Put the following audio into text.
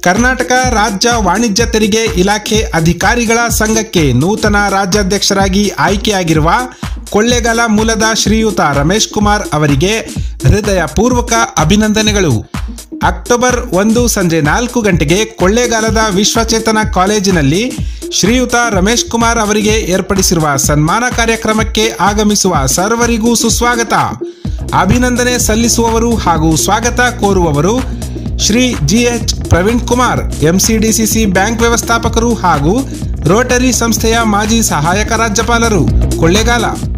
ಕರ್ನಾಟಕ ರಾಜ್ಯ ವಾಣಿಜ್ಯ ತೆರಿಗೆ ಇಲಾಖೆ ಅಧಿಕಾರಿಗಳ ಸಂಘಕ್ಕೆ ನೂತನ ರಾಜ್ಯಾಧ್ಯಕ್ಷರಾಗಿ ಆಯ್ಕೆಯಾಗಿರುವ ಕೊಳ್ಳೇಗಾಲ ಮೂಲದ ಶ್ರೀಯುತ ರಮೇಶ್ ಕುಮಾರ್ ಅವರಿಗೆ ಹೃದಯಪೂರ್ವಕ ಅಭಿನಂದನೆಗಳು ಅಕ್ಟೋಬರ್ ಒಂದು ಸಂಜೆ ನಾಲ್ಕು ಗಂಟೆಗೆ ಕೊಳ್ಳೇಗಾಲದ ವಿಶ್ವಚೇತನ ಕಾಲೇಜಿನಲ್ಲಿ ಶ್ರೀಯುತ ರಮೇಶ್ ಕುಮಾರ್ ಅವರಿಗೆ ಏರ್ಪಡಿಸಿರುವ ಸನ್ಮಾನ ಕಾರ್ಯಕ್ರಮಕ್ಕೆ ಆಗಮಿಸುವ ಸರ್ವರಿಗೂ ಸುಸ್ವಾಗತ ಅಭಿನಂದನೆ ಸಲ್ಲಿಸುವವರು ಹಾಗೂ ಸ್ವಾಗತ ಕೋರುವವರು Shri G H Praveen Kumar MCDCC bank ವ್ಯವಸ್ಥಾಪಕರು ಹಾಗೂ ರೋಟರಿ ಸಂಸ್ಥೆಯ ಮಾಜಿ ಸಹಾಯಕ ರಾಜ್ಯಪಾಲರು ಕೊಳ್ಳೇಗಾಲ